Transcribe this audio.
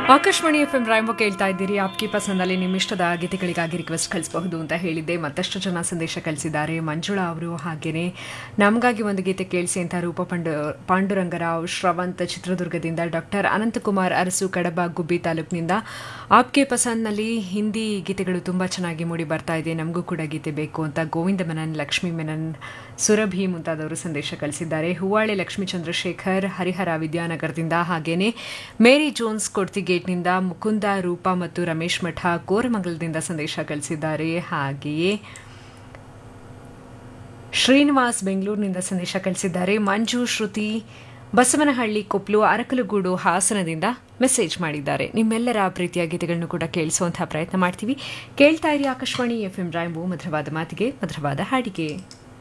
Akashvani F M ರಾಯಂಬ ಕೇಳ್ತಾ ಇದ್ದೀರಿ ಆಪ್ಕಿ ಪಸಂದಲ್ಲಿ ನಿಮ್ಮ ಇಷ್ಟದ ಗೀತೆಗಳಿಗಾಗಿ ರಿಕ್ವೆಸ್ಟ್ ಕಳಿಸಬಹುದು ಅಂತ ಹೇಳಿದ್ದೆ ಮತ್ತಷ್ಟು ಜನ ಸಂದೇಶ ಕಳಿಸಿದ್ದಾರೆ ಮಂಜುಳಾ ಅವರು ಹಾಗೇನೆ ನಮಗಾಗಿ ಒಂದು ಗೀತೆ ಕೇಳಿಸಿ ಅಂತ ರೂಪ ಪಾಂಡು ಪಾಂಡುರಂಗರಾವ್ ಶ್ರವಂತ್ ಚಿತ್ರದುರ್ಗದಿಂದ ಡಾಕ್ಟರ್ ಅನಂತಕುಮಾರ್ ಅರಸು ಕಡಬ ಗುಬ್ಬಿ ತಾಲೂಕಿನಿಂದ ಆಪ್ಕೆ ಪಸಂದ್ನಲ್ಲಿ ಹಿಂದಿ ಗೀತೆಗಳು ತುಂಬ ಚೆನ್ನಾಗಿ ಮೂಡಿ ಬರ್ತಾ ಇದೆ ನಮಗೂ ಕೂಡ ಗೀತೆ ಬೇಕು ಅಂತ ಗೋವಿಂದ ಮೆನನ್ ಲಕ್ಷ್ಮೀ ಮೆನನ್ ಸುರಭಿ ಮುಂತಾದವರು ಸಂದೇಶ ಕಳಿಸಿದ್ದಾರೆ ಹೂವಾಳೆ ಲಕ್ಷ್ಮೀ ಚಂದ್ರಶೇಖರ್ ಹರಿಹರ ವಿದ್ಯಾನಗರದಿಂದ ಹಾಗೇನೆ ಮೇರಿ ಜೋನ್ಸ್ ಕೊಡ್ತಿಗೇಟ್ನಿಂದ ಮುಕುಂದ ರೂಪ ಮತ್ತು ರಮೇಶ್ ಮಠ ಕೋರಮಂಗಲದಿಂದ ಸಂದೇಶ ಕಳಿಸಿದ್ದಾರೆ ಹಾಗೆಯೇ ಶ್ರೀನಿವಾಸ್ ಬೆಂಗಳೂರಿನಿಂದ ಸಂದೇಶ ಕಳಿಸಿದ್ದಾರೆ ಮಂಜು ಶ್ರುತಿ ಬಸವನಹಳ್ಳಿ ಕೊಪ್ಲು ಅರಕಲಗೂಡು ಹಾಸನದಿಂದ ಮೆಸೇಜ್ ಮಾಡಿದ್ದಾರೆ ನಿಮ್ಮೆಲ್ಲರ ಪ್ರೀತಿಯ ಗೀತೆಗಳನ್ನು ಕೂಡ ಕೇಳಿಸುವಂತಹ ಪ್ರಯತ್ನ ಮಾಡ್ತೀವಿ ಕೇಳ್ತಾ ಇರಿ ಆಕಾಶವಾಣಿ ಎಫ್ ಎಂ ರಾಯಂಬು ಮಧುರವಾದ ಮಾತಿಗೆ ಮಧುರವಾದ ಹಾಡಿಗೆ